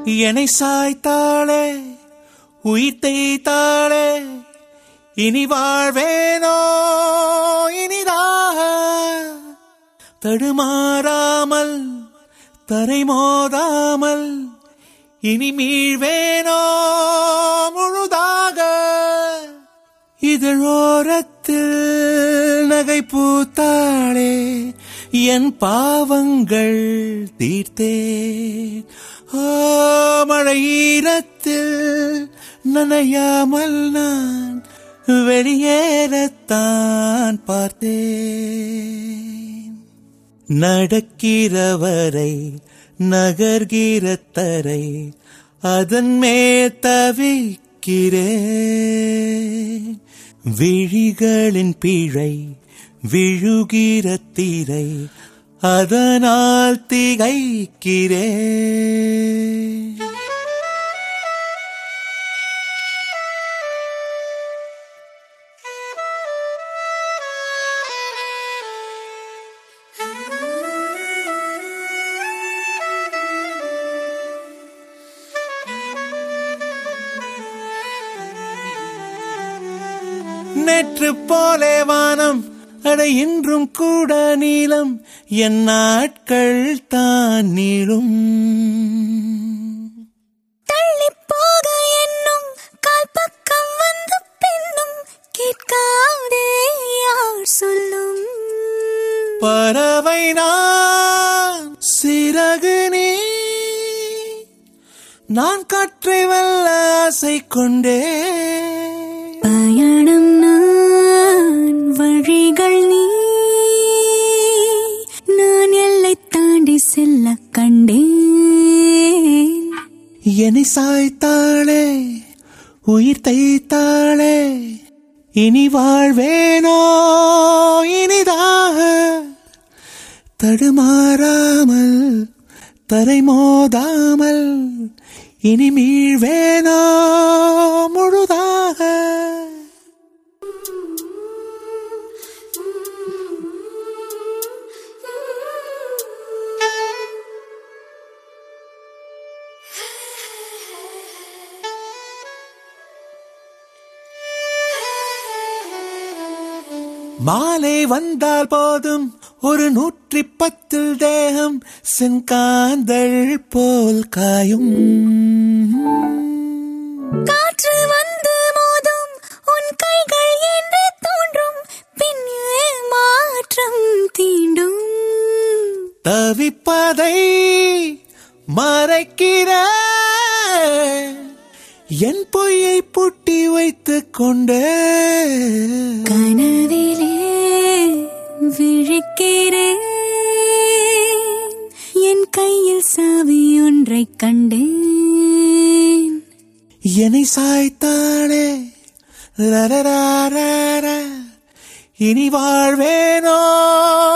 என்னை சாய்த்தாளே உயிர் தேய்த்தாளே இனி வாழ்வேனோ இனிதாக தடுமாறாமல் தரை மோதாமல் இனி மீழ்வேனோ முழுதாக இதழோரத்தில் நகை பூத்தாளே என் பாவங்கள் தீர்த்தேன் ஓ மழை ஈரத்தில் நனையாமல் நான் வெளியேறத்தான் பார்த்தேன் நடக்கிறவரை நகர்கிற தரை அதன் மேல் தவிக்கிறேன் விழிகளின் பிழை விழுகிற திரை அதனால் திகைக்கிறேன் நேற்று போலே வானம் அட இன்றும் கூட நீளம் என் நாட்கள் தான் நீளும் தள்ளிப் போக என்னும் கால் பக்கம் வந்து பின்னும் கேட்காதே யார் சொல்லும் பறவை நான் சிறகு நீ நான் காற்றை வெல்ல ஆசை கொண்டே பயணம் நான் வழிகள் நீ நான் எல்லை தாண்டி செல்ல கண்டேன் என்னை சாய்த்தாளே உயிர் தைத்தாளே இனி வாழ்வேனோ இனிதாக தடுமாறாமல் தரை மோதாமல் இனி மீழ்வேனோ முழுதாக மாலை வந்தால் போதும் ஒரு நூற்றி பத்தில் தேகம் செங்காந்தள் போல் காயும் காற்று வந்து மோதும் உன் கைகள் என்று தோன்றும் பின்னே மாற்றம் தீண்டும் தவிப்பதை மறைக்கிற என் பொய்யை புட்டி வைத்துக் கொண்டு கனவிலே விழிக்கிறேன் என் கையில் சாவி ஒன்றை கண்டேன் என்னை சாய்த்தாளே ரரராரர. இனி வாழ்வேனோ